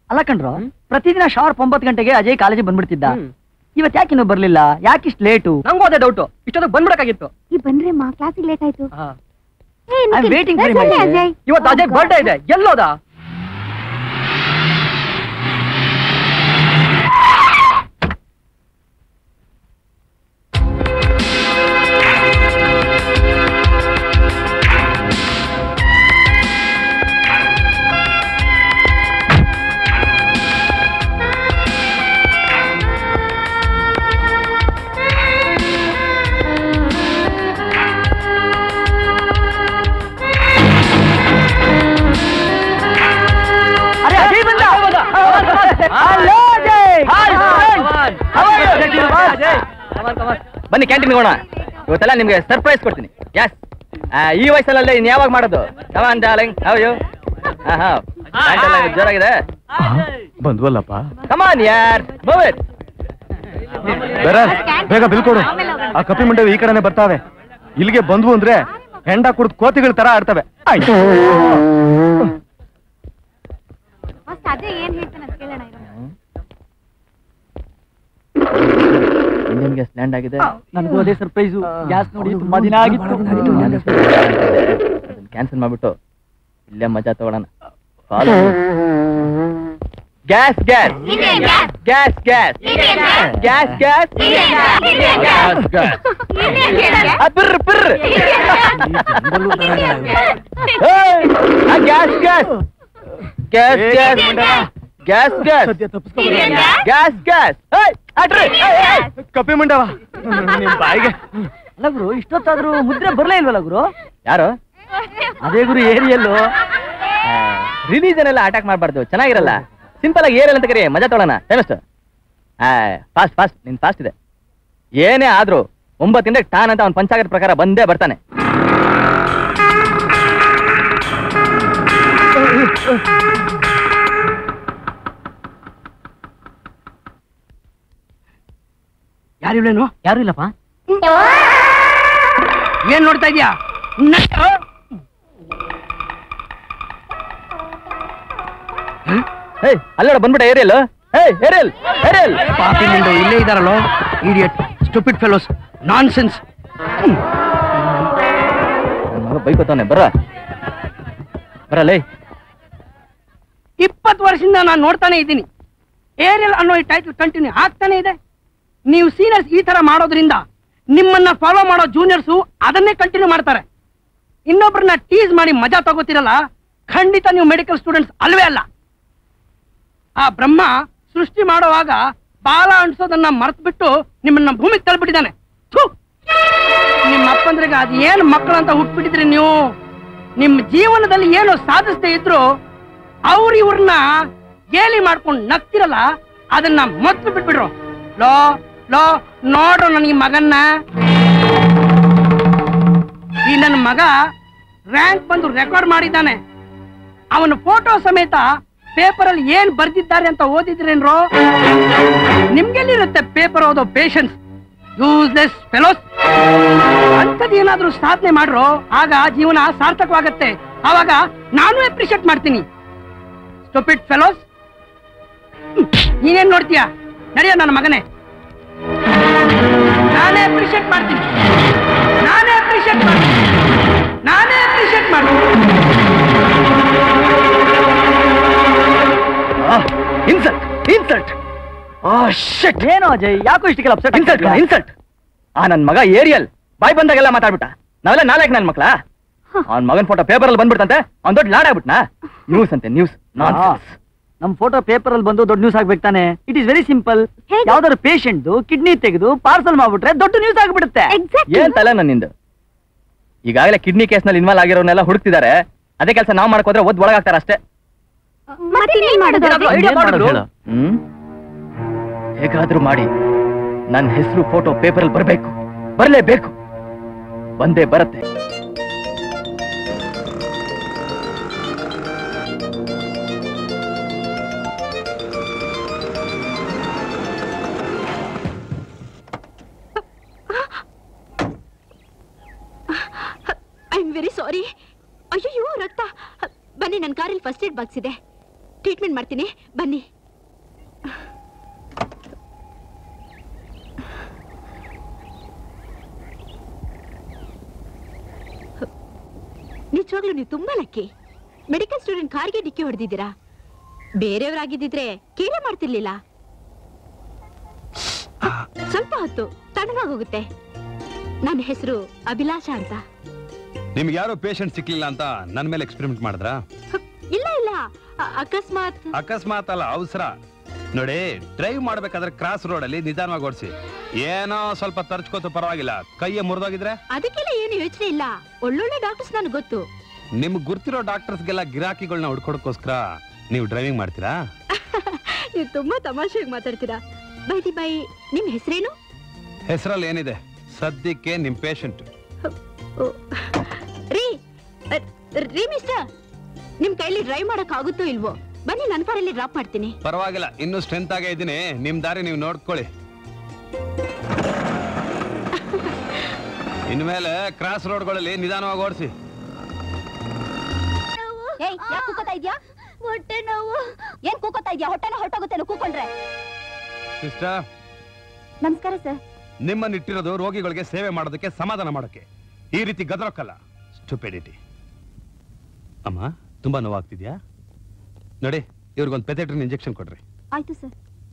ಅಲ್ಲ ಕಣ್ರು ಪ್ರತಿದಿನ ಶಾರ್ಪ್ ಒಂಬತ್ತು ಗಂಟೆಗೆ ಅಜಯ್ ಕಾಲೇಜಿಗೆ ಬಂದ್ಬಿಡ್ತಿದ್ದ ಇವತ್ ಯಾಕೆ ಇನ್ನೂ ಬರ್ಲಿಲ್ಲ ಯಾಕೆ ಇಷ್ಟು ಲೇಟು ನಂಗೂ ಅದೇ ಡೌಟ್ ಇಷ್ಟೊತ್ತಿಗೆ ಬಂದ್ಬಿಡಕ್ಕಾಗಿತ್ತು ಈ ಬನ್ರಿ ಅಮ್ಮ ಕ್ಲಾಸಿಗೆ ಲೇಟ್ ಆಯ್ತು ಏ, I'm ನಿಖಿಲ್, waiting for ಏ, him, ಸೊನ್ನೆ ಅಜಯ್. ಅಜಯ್. ಇವತ್ತು ಅಜಯ್ Oh, ಬರ್ಡೇ God. ಇದೆ ಎಲ್ಲೋದ ಅರೆ ಅಜಯ್ ಬಂದ Hello, Ajay Hi, friend. How are you? Ajay, ಬನ್ನಿ ಕ್ಯಾಂಟೀನ್ ಹೋಗೋಣ ಇವತ್ತೆಲ್ಲ ನಿಮ್ಗೆ ಸರ್ಪ್ರೈಸ್ ಕೊಡ್ತೀನಿ ಎಸ್ ಈ ವಯಸ್ಸಲ್ಲೇ ಇನ್ ಯಾವಾಗ ಮಾಡೋದು ಕಮಾನ್ ಡಾರ್ಲಿಂಗ್ ಹೌ ಯು ಹಾ ಹಾ ಜೋರಾಗಿದೆ ಬಂದ್ವಲ್ಲಪ್ಪ ಕಮಾನ್ ಯಾರ್ ಮೂವ್ ಇಟ್ ಬೇರೆ ಬೇಗ ಬಿಲ್ ಕೊಡು ಆ ಕಪಿ ಮಂಡವಿ ಈ ಕಡೆನೆ ಬರ್ತಾವೆ ಇಲ್ಲಿಗೆ ಬಂದ್ವು ಅಂದ್ರೆ ಹೆಂಡ ಕುಡ್ದು ಕೋತಿಗಳ ತರ ಆಡ್ತವೆ ಆಯ್ತು ಫಸ್ಟ್ ಅಜಯ್ ಏನ್ ಹೇಳ್ತಾನೆ ಅಂತ ಕೇಳೋಣ ಇರು. ಇಂಡಿಯನ್ ಗ್ಯಾಸ್ ಲ್ಯಾಂಡ್ ಆಗಿದೆ ನನಗೂ ಅದೇ ಸರ್ಪ್ರೈಸು ಗ್ಯಾಸ್ ನೋಡಿ ತುಂಬಾ ದಿನ ಆಗಿತ್ತು ಕ್ಯಾನ್ಸಲ್ ಮಾಡ್ಬಿಟ್ಟು ಇಲ್ಲೇ ಮಜಾ ತಗೊಳ್ಳೋಣ gas gas Indian gas. Gas gas Indian gas. Gas gas Indian gas. Indian gas. Indian gas. ಬಿರ್ರ್ ಬಿರ್ರ್ Indian gas. Gas gas gas gas gas gas Indian gas. Gas gas ಅಡ್ರಿ ಕಪಿ ಮಂಡವ ನಿಮ್ ಬಾಯಿಗೆ ಅಲ್ಲ ಗುರು ಇಷ್ಟೊತ್ತಾದ್ರೂ ಮುದ್ರೆ ಬರ್ಲೇ ಇಲ್ವಲ್ಲ ಗುರು ಯಾರು ಅದೇ ಗುರು ಏರಿಯಲ್ಲು ರಿಲೀಜನ್ ಎಲ್ಲ ಅಟ್ಯಾಕ್ ಮಾಡಬಾರ್ದು ಚೆನ್ನಾಗಿರಲ್ಲ ಸಿಂಪಲ್ ಆಗಿ ಏರಲ್ಲ ಅಂತ ಕರಿ ಮಜಾ ತೊಗೊಳೋಣ ಟೈಮೆಷ್ಟು ಫಾಸ್ಟ್ ಫಾಸ್ಟ್ ನಿನ್ ಫಾಸ್ಟ್ ಇದೆ ಏನೇ ಆದ್ರೂ ಒಂಬತ್ತಿಂದ ಟಾನ್ ಅಂತ ಅವ್ನ ಪಂಚಾಗದ ಪ್ರಕಾರ ಬಂದೇ ಬರ್ತಾನೆ ಯಾರು ಇಲ್ಲೇನು ಯಾರು ಇಲ್ಲಪ್ಪ ಏನ್ ನೋಡ್ತಾ ಇದೀಯಾ ಹೇಯ್ ಅಲ್ಲೋಡ ಬಂದ್ಬಿಟ್ಟ ಏರಿಯಲ್ ಹೇಯ್ ಏರಿಯಲ್ ಏರಿಯಲ್ ಪಾಪಿ ಮುಂದೆ ಇಲ್ಲೇ ಇದಾರಲ್ಲೋ idiot stupid fellows nonsense ನನ್ನ ಮಗ ಬೈಕೋತಾನೆ ಬರ ಬರಲೇ ಇಪ್ಪತ್ತು ವರ್ಷದಿಂದ ನಾನು ನೋಡ್ತಾನೆ ಇದ್ದೀನಿ ಏರಿಯಲ್ ಅನ್ನೋ ಈ ಟೈಟಲ್ ಕಂಟಿನ್ಯೂ ಆಗ್ತಾನೆ ಇದೆ ನೀವು ಸೀನಿಯರ್ಸ್ ಈ ತರ ಮಾಡೋದ್ರಿಂದ ನಿಮ್ಮನ್ನ ಫಾಲೋ ಮಾಡೋ ಜೂನಿಯರ್ಸು ಅದನ್ನೇ ಕಂಟಿನ್ಯೂ ಮಾಡ್ತಾರೆ ಇನ್ನೊಬ್ರನ್ನ ಟೀಸ್ ಮಾಡಿ ಮಜಾ ತಗೋತಿರಲ್ಲ ಖಂಡಿತ ನೀವು ಮೆಡಿಕಲ್ ಸ್ಟೂಡೆಂಟ್ಸ್ ಅಲ್ವೇ ಅಲ್ಲ ಆ ಬ್ರಹ್ಮ ಸೃಷ್ಟಿ ಮಾಡುವಾಗ ಬಾಲ ಅನ್ಸೋದನ್ನ ಮರೆತುಬಿಟ್ಟು ನಿಮ್ಮನ್ನ ಭೂಮಿಗೆ ತಳ್ಬಿಟ್ಟಿದ್ದಾನೆ ಥು! ನಿಮ್ಮ ಅಪ್ಪಂದ್ರಿಗೆ ಅದು ಏನು ಮಕ್ಕಳು ಅಂತ ಹುಟ್ಬಿಟ್ಟಿದ್ರಿ ನೀವು ನಿಮ್ಮ ಜೀವನದಲ್ಲಿ ಏನು ಸಾಧಿಸದೇ ಇದ್ರು ಅವ್ರ ಇವ್ರನ್ನ ಗೇಲಿ ಮಾಡ್ಕೊಂಡು ನಗ್ತಿರಲ್ಲ ಅದನ್ನ ಮೊದ್ಲು ಬಿಟ್ಬಿಡ್ರು ಲೋ ಲೋ ನೋಡ್ರು ನನಗೆ ಮಗನ್ನ ಈ ನನ್ನ ಮಗ ರ್ಯಾಂಕ್ ಬಂದು ರೆಕಾರ್ಡ್ ಮಾಡಿದ್ದಾನೆ ಅವನ ಫೋಟೋ ಸಮೇತ ಪೇಪರ್ ಅಲ್ಲಿ ಏನ್ ಬರ್ದಿದ್ದಾರೆ ಅಂತ ಓದಿದ್ರೇನ್ರೋ ನಿಮ್ಗೆಲ್ಲಿರುತ್ತೆ ಪೇಪರ್ ಓದೋ ಪೇಷನ್ಸ್ ಯೂಸ್ಲೆಸ್ ಫೆಲೋಸ್ ಅಂಥದ್ದೇನಾದ್ರೂ ಸಾಧನೆ ಮಾಡ್ರು ಆಗ ಜೀವನ ಸಾರ್ಥಕವಾಗತ್ತೆ ಆವಾಗ ನಾನು ಅಪ್ರಿಷಿಯೇಟ್ ಮಾಡ್ತೀನಿ ಸ್ಟುಪಿಡ್ ಫೆಲೋಸ್ ನೀನೇನ್ ನೋಡ್ತೀಯ ನಡೆಯ ನನ್ನ ಮಗನೇ ನಾನೇ ಅಪ್ರಿಷಿಯೇಟ್ ಮಾಡ್ತೀನಿ ನಾನೇ ಅಪ್ರಿಷಿಯೇಟ್ ಮಾಡ್ತೀನಿ ನಾನೇ ಅಪ್ರಿಷಿಯೇಟ್ ಮಾಡ್ತೀನಿ ಇನ್ಸಲ್ಟ್ ಇನ್ಸಲ್ಟ್ ಆ ಶಿಟ್ ಏನು ಅಜಯ್ ಯಾಕೋ ಇಷ್ಟಕ್ಕೆಲ್ಲ ಅಪ್ಸೆಟ್ ಇನ್ಸಲ್ಟ್ ಇನ್ಸಲ್ಟ್ ಆ ನನ್ ಮಗ ಏರಿಯಲ್ ಬಾಯ್ ಬಂದಾಗೆಲ್ಲ ಮಾತಾಡ್ಬಿಟ್ಟ ನಾವೆಲ್ಲ ನಾಲ್ಕು ನನ್ ಮಕ್ಳ ಅವ್ನ್ ಮಗನ್ ಫೋಟೋ ಪೇಪರ್ ಅಲ್ಲಿ ಬಂದ್ಬಿಡ್ತಂತೆ ಅವ್ನ್ ದೊಡ್ಡ ಲಾಡ್ ಆಗ್ಬಿಟ್ನಾ ನ್ಯೂಸ್ ಅಂತೆ ನ್ಯೂಸ್ ನಾನ್ ನಮ್ ಫೋಟೋ ಪೇಪರ್ ಅಲ್ಲಿ ಬಂದು ದೊಡ್ಡ ನ್ಯೂಸ್ ಆಗ್ಬೇಕು ತಾನೆ ಇಟ್ ಇಸ್ ವೆರಿ ಸಿಂಪಲ್ ಹೇಗೆ? ಯಾವ್ದಾದ್ರು ಪೇಷಂಟ್ ಕಿಡ್ನಿ ತೆಗೆದು ಪಾರ್ಸಲ್ ಮಾಡ್ಬಿಟ್ರೆ ದೊಡ್ಡ ನ್ಯೂಸ್ ಆಗ್ಬಿಡುತ್ತೆ Exactly. ಏನ್ ತಲೆ ನನ್ನಿಂದು ಈಗಾಗಲೇ ಕಿಡ್ನಿ ಕೇಸ್ನಲ್ಲಿ ಇನ್ವಾಲ್ವ್ ಆಗಿರೋನೆಲ್ಲ ಹುಡುಕ್ತಿದ್ದಾರೆ ಅದೇ ಕೆಲಸ ನಾವ್ ಮಾಡಕ್ ಹೋದ್ರೆ ಒದ್ ಒಳಗಾಗ್ತಾರ ಅಷ್ಟೇ ಮತ್ತಿನ್ನೇನ್ ಮಾಡೋದು ಏನಾದ್ರೂ ಅಜಯ್? idea ಮಾಡಿದ್ರು? ಹ್ಮ್ ಹೇಗಾದ್ರೂ ಮಾಡಿ ನನ್ನ ಹೆಸರು ಫೋಟೋ ಪೇಪರ್ ಅಲ್ಲಿ ಬರ್ಬೇಕು ಬರ್ಲೇಬೇಕು ಬಂದೇ ಬರುತ್ತೆ ಐ ಆಮ್ ವೆರಿ ಸಾರಿ ಅಯ್ಯೋ ರಕ್ತ ಬನ್ನಿ ನನ್ನ ಕಾರಲ್ಲಿ ಫಸ್ಟ್ ಏಡ್ ಬಾಕ್ಸ್ ಇದೆ ಟ್ರೀಟ್ಮೆಂಟ್ ಟ್ರೀಟ್ಮೆಂಟ್ ಮಾಡ್ತೀನಿ ಬನ್ನಿ ನಿಜವಾಗ್ಲೂ ನೀವು ತುಂಬಾ ಲಕ್ಕಿ ಮೆಡಿಕಲ್ ಸ್ಟೂಡೆಂಟ್ ಕಾರ್ಗೆ ಡಿಕ್ಕಿ ಹೊಡೆದಿದ್ದೀರಾ ಬೇರೆಯವರಾಗಿದ್ದಿದ್ರೆ ಕೇಳೇ ಮಾಡ್ತಿರ್ಲಿಲ್ಲ ಸ್ವಲ್ಪ ಹೊತ್ತು ತಣ್ಣಗಾಗಿ ಹೋಗುತ್ತೆ ನನ್ನ ಹೆಸರು ಅಭಿಲಾಷ ಅಂತ ನಿಮ್ಗೆ ಯಾರೋ ಪೇಷಂಟ್ ಸಿಕ್ಲಿಲ್ಲ ಅಂತ ನನ್ನ ಮೇಲೆ ಎಕ್ಸ್ಪೆರಿಮೆಂಟ್ ಮಾಡಿದ್ರಾ ಇಲ್ಲ ಇಲ್ಲ ಅ- ಅಕಸ್ಮಾತ್ ಅಕಸ್ಮಾತ್ ಅಲ್ಲ ಅವಸರ ನೋಡಿ ಡ್ರೈವ್ ಮಾಡ್ಬೇಕಾದ್ರೆ ಕ್ರಾಸ್ ರೋಡ್ ಅಲ್ಲಿ ನಿಧಾನವಾಗಿ ಓಡಿಸಿ ಏನೋ ಸ್ವಲ್ಪ ತರ್ಚ್ಕೋತ ಪರವಾಗಿಲ್ಲ ಕೈಯ ಮುರಿದೋಗಿದ್ರೆ ಅದಕ್ಕೆಲ್ಲ ಏನು ಯೋಚನೆ ಇಲ್ಲ ಒಳ್ಳೊಳ್ಳೆ ಡಾಕ್ಟರ್ಸ್ ನನಗೆ ಗೊತ್ತು ನಿಮ್ಗೆ ಗುರ್ತಿರೋ ಡಾಕ್ಟರ್ಸ್ಗೆಲ್ಲ ಗಿರಾಕಿಗಳನ್ನ ಹುಡ್ಕೊಡಕ್ಕೋಸ್ಕರ ನೀವು ಡ್ರೈವಿಂಗ್ ಮಾಡ್ತೀರಾ ನೀವು ತುಂಬಾ ತಮಾಷೆಯಾಗಿ ಮಾತಾಡ್ತೀರಾ ಬೈದಿ ಬೈ ನಿಮ್ ಹೆಸರೇನು ಹೆಸರಲ್ಲಿ ಏನಿದೆ ಸದ್ಯಕ್ಕೆ ನಿಮ್ ಪೇಷಂಟ್ ಓ, ರೀ ಅ, ರೀ ಮಿಸ್ಟರ್ ನಿಮ್ ಕೈಲಿ ಡ್ರೈವ್ ಮಾಡಕ್ ಆಗುತ್ತೋ ಇಲ್ವೋ ಬನ್ನಿ ನನ್ನ ಕಾರಲ್ಲಿ ಡ್ರಾಪ್ ಮಾಡ್ತೀನಿ ಪರವಾಗಿಲ್ಲ ಇನ್ನೂ ಸ್ಟ್ರೆಂತ್ ಆಗೇ ಇದ್ದೀನಿ ನಿಮ್ ದಾರಿ ನೀವು ನೋಡ್ಕೊಳ್ಳಿ ಇನ್ಮೇಲೆ ಕ್ರಾಸ್ ರೋಡ್ಗಳಲ್ಲಿ ನಿಧಾನವಾಗಿ ಓಡಿಸಿ ಏಯ್ ಯಾಕೆ ಕೂಕೋತಾ ಇದ್ಯಾ ಹೊಟ್ಟೆ ನೋವು ಏನ್ ಕೂಕೋತಾ ಇದ್ಯಾ ಹೊಟ್ಟೆನ ಹೊರಟೋಗುತ್ತೆ ಕೂಕೊಂಡ್ರೆ ಸಿಸ್ಟರ್ ನಮಸ್ಕಾರ ಸರ್ ನಿಮ್ಮನ್ನ ಇಟ್ಟಿರೋದು ರೋಗಿಗಳಿಗೆ ಸೇವೆ ಮಾಡೋದಕ್ಕೆ ಸಮಾಧಾನ ಮಾಡೋಕೆ ಈ ರೀತಿ ಗದರಕ್ಕಲ್ಲ ಸ್ಟುಪಿಡಿಟಿ ಅಮ್ಮ ತುಂಬಾ ನೋವಾಗ್ತಿದ್ಯಾ ನೋಡಿ ಇವ್ರಿಗೊಂದು ಪೆಥೆಟ್ರಿನ್ ಇಂಜೆಕ್ಷನ್ ಕೊಡ್ರಿ ಆಯ್ತು ಸರ್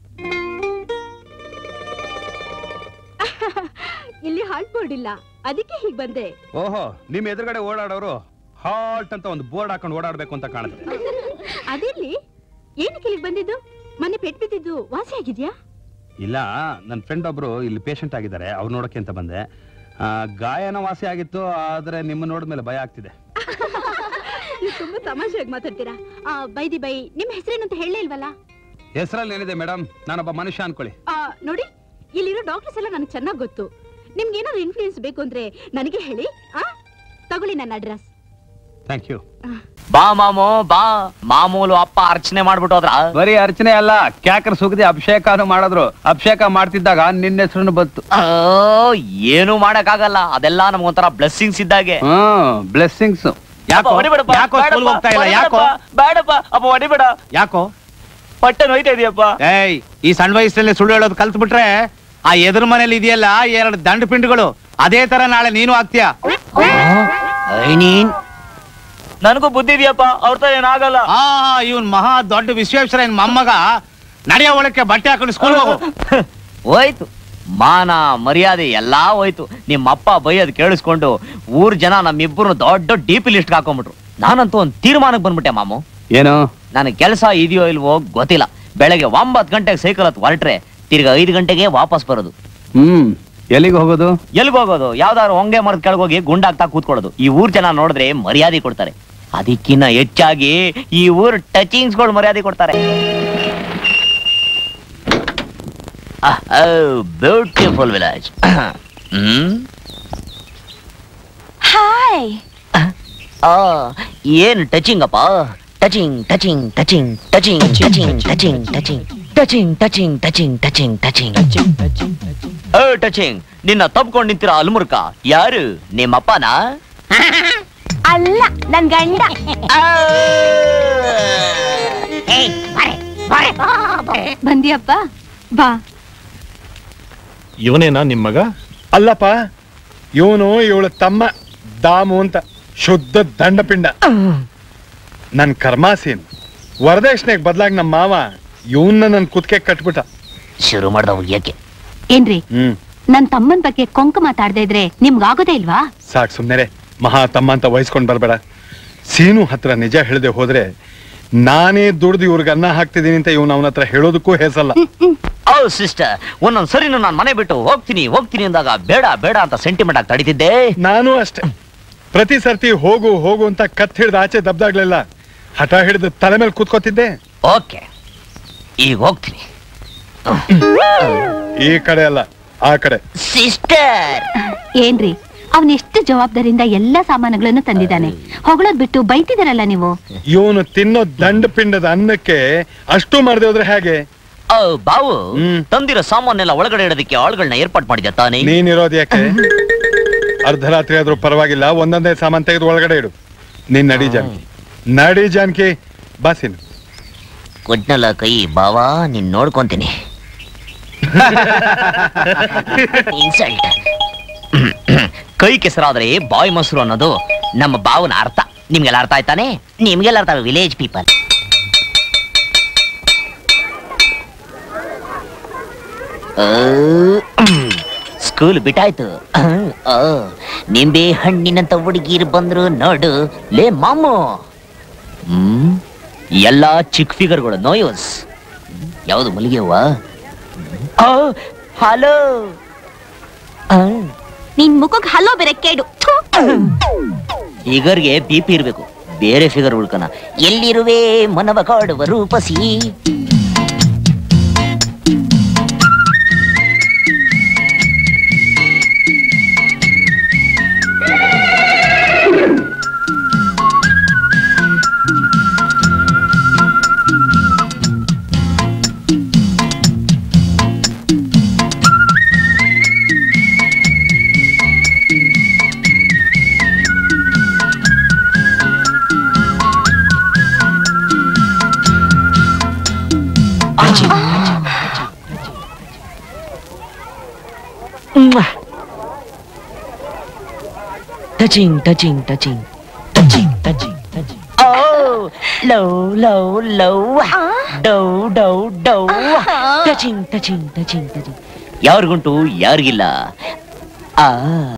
ಇಲ್ಲಿ ಹಾಲ್ಟ್ ಬೋರ್ಡ್ ಇಲ್ಲ ಅದಕ್ಕೆ ಹೀಗ್ ಬಂದೆ ಓಹೋ ನಿಮ್ ಎದುರುಗಡೆ ಓಡಾಡೋರು ಹಾಲ್ಟ್ ಅಂತ ಒಂದು ಬೋರ್ಡ್ ಹಾಕೊಂಡು ಓಡಾಡ್ಬೇಕು ಅಂತ ಕಾಣುತ್ತೆ ಅದಿರ್ಲಿ ಏನಕ್ಕೆ ಇಲ್ಲಿಗೆ ಬಂದಿದ್ದು ಮೊನ್ನೆ ಪೆಟ್ ಬಿದ್ದಿದ್ದು ವಾಸಿ ಆಗಿದ್ಯಾ ಇಲ್ಲ ನನ್ನ ಫ್ರೆಂಡ್ ಒಬ್ರು ಇಲ್ಲಿ ಪೇಷಂಟ್ ಆಗಿದ್ದಾರೆ ಅವ್ರು ನೋಡಕ್ಕೆ ಅಂತ ಬಂದೆ ಆ, ಗಾಯನ ವಾಸಿ ಆಗಿತ್ತು ಆದ್ರೆ ನಿಮ್ಮ ನೋಡಿದ್ಮೇಲೆ ಭಯ ಆಗ್ತಿದೆ ನೀವು ತುಂಬಾ ತಮಾಷೆಯಾಗಿ ಮಾತಾಡ್ತೀರಾ ಆ, ಬೈದಿ ಬೈ ನಿಮ್ ಹೆಸರೇನು ಅಂತ ಹೇಳಲೇ ಇಲ್ವಲ್ಲ ಹೆಸರಲ್ಲಿ ಏನಿದೆ ಮೇಡಮ್ ನಾನೊಬ್ಬ ಮನುಷ್ಯ ಅನ್ಕೊಳ್ಳಿ ಆ, ನೋಡಿ ಇಲ್ಲಿರೋ ಡಾಕ್ಟರ್ಸ್ ಎಲ್ಲ ನನಗೆ ಚೆನ್ನಾಗಿ ಗೊತ್ತು ನಿಮ್ಗೆ ಏನಾದ್ರು ಇನ್ಫ್ಲೂಯೆನ್ಸ್ ಬೇಕು ಅಂದ್ರೆ ನನಗೆ ಹೇಳಿ ಆ ತಗೊಳ್ಳಿ ನನ್ನ ಅಡ್ರೆಸ್ ಥ್ಯಾಂಕ್ ಯು ಬಾ ಮಾಮು ಬಾ ಮಾಮೂಲು ಅಪ್ಪ ಅರ್ಚನೆ ಮಾಡ್ಬಿಟ್ಟು ಹೋದ್ರ ಬರೀ ಅರ್ಚನೆ ಅಲ್ಲ ಕ್ಯಾಕರ್ ಸುಗದಿ ಅಭಿಷೇಕನು ಮಾಡಿದ್ರು ಅಭಿಷೇಕ ಮಾಡ್ತಿದ್ದಾಗ ನಿನ್ನ ಹೆಸರು ಬಂತು ಏನು ಮಾಡಕ್ಕಾಗಲ್ಲ ಅದೆಲ್ಲ ನಮ್ಗೊಂಥರ ಬ್ಲೆಸ್ಸಿಂಗ್ಸ್ ಇದ್ದಾಗೆ ಹ್ಮ್ ಬ್ಲೆಸ್ಸಿಂಗ್ಸ್ ಯಾಕೋ ಅಪ್ಪ, ಹೊಡಿಬೇಡಪ್ಪ, ಯಾಕೋ ಬೇಡಪ್ಪ, ಸ್ಕೂಲ್ ಹೋಗ್ತಾ ಇಲ್ಲ ಯಾಕೋ ಹೊಡಿಬೇಡಪ್ಪ, ಬೇಡಪ್ಪ ಅಪ್ಪ ಹೊಡಿಬೇಡ ಯಾಕೋ ಪಟ್ಟೆ ನೋಯ್ತಾ ಇದೆಯಪ್ಪ ಏಯ್ ಈ ಸಣ್ಣ ವಯಸ್ಸಲ್ಲಿ ಸುಳ್ಳು ಹೇಳೋದು ಕಲ್ತ್ ಬಿಟ್ರೆ ಆ ಎದುರು ಮನೇಲಿ ಇದೆಯಲ್ಲ ಎರಡು ದಂಡ ಪಿಂಡ್ಗಳು ಅದೇ ತರ ನಾಳೆ ನೀನು ಆಗ್ತೀಯ ನೀನ್ ನನಗೂ ಬುದ್ಧಿ ಇದೆಯಪ್ಪ ಅವ್ರ ತರ ಏನಾಗಲ್ಲ ಆ ಇವನ್ ಮಹಾ ದೊಡ್ಡ ವಿಶ್ವೇಶ್ವರ ಮೊಮ್ಮಗ ನಡೆಯೋ ಒಳಕ್ಕೆ ಬಟ್ಟೆ ಹಾಕೊಂಡು ಸ್ಕೂಲ್ ಹೋಗು ಹೋಯ್ತು ಮಾನ ಮರ್ಯಾದೆ ಎಲ್ಲಾ ಹೋಯ್ತು ನಿಮ್ಮಪ್ಪ ಬೈಯೋದ್ ಕೇಳಿಸ್ಕೊಂಡು ಊರ್ ಜನ ನಮ್ಮಿಬ್ಬರು ದೊಡ್ಡ ಡಿಪಿ ಲಿಸ್ಟ್ ಹಾಕೊಂಡ್ಬಿಟ್ರು ನಾನಂತೂ ಒಂದ್ ತೀರ್ಮಾನಕ್ಕೆ ಬಂದ್ಬಿಟ್ಟೆ ಮಾಮು ಏನು ನನಗೆ ಕೆಲಸ ಇದೆಯೋ ಇಲ್ವೋ ಗೊತ್ತಿಲ್ಲ ಬೆಳಗ್ಗೆ ಒಂಬತ್ ಗಂಟೆಗೆ ಸೈಕಲ್ ಹತ್ ಹೊರಟ್ರೆ ತಿರ್ಗ ಐದು ಗಂಟೆಗೆ ವಾಪಸ್ ಬರೋದು ಹ್ಮ್ ಎಲ್ಲಿಗೆ ಹೋಗೋದು ಎಲ್ಗ್ ಹೋಗೋದು ಯಾವ್ದಾದ್ರು ಹೊಂಗೆ ಮರದ ಕೆಳಗೋಗಿ ಗುಂಡಾಗ್ತಾ ಕೂತ್ಕೊಳ್ಳೋದು ಈ ಊರ್ ಜನ ನೋಡಿದ್ರೆ ಮರ್ಯಾದೆ ಕೊಡ್ತಾರೆ ಅದಕ್ಕಿನ್ನ ಹೆಚ್ಚಾಗಿ ಈ ಊರ್ ಟಚಿಂಗ್ಸ್ಗಳು ಮರ್ಯಾದೆ ಕೊಡ್ತಾರೆ ಬ್ಯೂಟಿಫುಲ್ ವಿಲೇಜ್ ಹ್ಮ್ ಹಾಯ್ ಆ, ಏನ್ ಟಚಿಂಗ್ ಅಪ್ಪ touching touching touching touching touching touching touching touching touching touching touching touching ಏ ಟಚಿಂಗ್ ನಿನ್ನ ತಪ್ಕೊಂಡ್ ನಿಂತಿರೋ ಅಲ್ಮುರ್ಕ ಯಾರು ನಿಮ್ಮಪ್ಪನಾ ಅಲ್ಲ ನನ್ ಗಂಡ ಬಂದಿಯಪ್ಪ ಬಾ ಇವನೇನಾ ನಿಮ್ ಮಗ ಅಲ್ಲಪ್ಪ ಇವನು ಇವಳ ತಮ್ಮ ದಾಮು ಅಂತ ಶುದ್ಧ ದಂಡಪಿಂಡ ನನ್ ಕರ್ಮಾಸೀನ್ ವರದಕ್ಷಿಣೆಗೆ ಬದಲಾಗಿ ನಮ್ಮ ಮಾವ ಇವನ್ನ ನನ್ ಕುತ್ಕೆ ಕಟ್ಬಿಟ್ಟ ಶುರು ಮಾಡ್ದ ಯಾಕೆ ಏನ್ರಿ ಹ್ಮ್ ನನ್ ತಮ್ಮನ್ ಬಗ್ಗೆ ಕೊಂಕ ಮಾತಾಡ್ದೇ ಇದ್ರೆ ನಿಮ್ಗ್ ಆಗೋದೇ ಇಲ್ವಾ ಸಾಕ್ ಸುಮ್ನೆರೆ ಮಹಾ ತಮ್ಮ ಅಂತ ವಹಿಸ್ಕೊಂಡ್ ಬರ್ಬೇಡ ಸೀನು ಹತ್ರ ನಿಜ ಹೇಳದೆ ಹೋದ್ರೆ ನಾನೇ ದುಡ್ದು ಇವ್ರಿಗೆ ಅನ್ನ ಹಾಕ್ತಿದ್ದೀನಿ ಅಂತ ಇವನು ಅವನ ಹತ್ರ ಹೇಳೋದಕ್ಕೂ ಹೆಸಲ್ಲ ಓ ಸಿಸ್ಟರ್ ಒಂದೊಂದ್ ಸರಿನು ನಾನ್ ಮನೆ ಬಿಟ್ಟು ಹೋಗ್ತೀನಿ ಹೋಗ್ತೀನಿ ಅಂದಾಗ ಬೇಡ ಬೇಡ ಅಂತ ಸೆಂಟಿಮೆಂಟ್ ಆಗಿ ತಡಿತಿದ್ದೆ ನಾನು ಅಷ್ಟೇ ಪ್ರತಿ ಸರ್ತಿ ಹೋಗು ಹೋಗು ಅಂತ ಕತ್ ಹಿಡ್ದು ಆಚೆ ದಬ್ದಾಗ್ಲಿಲ್ಲ ಹಠ ಹಿಡಿದು ತಲೆ ಮೇಲೆ ಕೂತ್ಕೋತಿದ್ದೆ ಓಕೆ ಈಗ ಹೋಗ್ತೀನಿ ಈ ಕಡೆ ಅಲ್ಲ ಆ ಕಡೆ ಸಿಸ್ಟರ್ ಏನ್ರಿ ಅವನ್ ಎಷ್ಟು ಜವಾಬ್ದಾರಿಯಿಂದ ಎಲ್ಲಾ ಸಾಮಾನುಗಳನ್ನು ತಂದಿದ್ದಾನೆ ಹೊಗಳೋದ್ ಬಿಟ್ಟು ಬೈತಿದಾರಲ್ಲ ನೀವು ಇವನು ತಿನ್ನೋ ದಂಡ ಪಿಂಡದ ಅನ್ನಕ್ಕೆ ಅಷ್ಟು ಮಾಡದೆ ಹೋದ್ರೆ ಹೇಗೆ ಓ ಬಾವು ಹ್ಮ್. ತಂದಿರೋ ಸಾಮಾನೆಲ್ಲ ಒಳಗಡೆ ಇಡೋದಕ್ಕೆ ಆಳುಗಳನ್ನ ಏರ್ಪಾಟ್ ಮಾಡಿದ್ಯಾ ತಾನೇ ನೀನಿರೋದು ಯಾಕೆ ಅರ್ಧರಾತ್ರಿ ಆದ್ರೂ ಪರವಾಗಿಲ್ಲ ಒಂದೊಂದೇ ಸಾಮಾನ್ ತೆಗೆದು ಒಳಗಡೆ ಇಡು ನೀನ್ ನಡಿ ಜಾನ್ಕಿ ನಡಿ ಜಾನ್ಕಿ ಬಾಸಿನ್ ಕೊಟ್ನಲ್ಲ ಕೈ ಬಾವಾ ನೀನ್ ನೋಡ್ಕೊಂತೀನಿ ಇನ್ಸಲ್ಟ್ ಕೈ ಕೆಸರಾದ್ರೆ ಬಾಯ್ ಮೊಸರು ಅನ್ನೋದು ನಮ್ಮ ಬಾವನ ಅರ್ಥ ನಿಮ್ಗೆಲ್ಲ ಅರ್ಥ ಆಯ್ತಾನೆ ನಿಮ್ಗೆಲ್ಲ ಅರ್ಥ ವಿಲೇಜ್ ಪೀಪಲ್ ಸ್ಕೂಲ್ ಬಿಟ್ಟಾಯ್ತು ಅಹ್, ಆ, ನಿಂಬೆ ಹಣ್ಣಿನಂತ ಹುಡುಗಿರು ಬಂದ್ರು ನೋಡು ಲೇ ಮಾಮು ಹ್ಮ್ ಎಲ್ಲಾ ಚಿಕ್ಕ ಫಿಗರ್ಗಳು ನೋ ಯೂಸ್ ಯಾವುದು ಮಲ್ಲಿಗೆ ಹೂವ ಹಲೋ ನಿನ್ ಮುಖಕ್ಕೆ ಹಲ್ಲೋ ಬೇರೆ ಕೇಡು ಥು. ಫಿಗರ್ಗೆ ಬಿ ಪಿ ಇರ್ಬೇಕು ಬೇರೆ ಫಿಗರ್ ಉಳ್ಕನ ಎಲ್ಲಿರುವೆ ಮನವ ಕಾಡುವ ರೂಪಸಿ touching touching touching touching touching touching oh love love love ಡೌ ಡೌ ಡೌ ಟಚಿಂಗ್ ಟಚಿಂಗ್ ಟಚಿಂಗ್ ಟಚಿಂಗ್ ಯಾರಿಗುಂಟು ಯಾರಿಗಿಲ್ಲ ಆ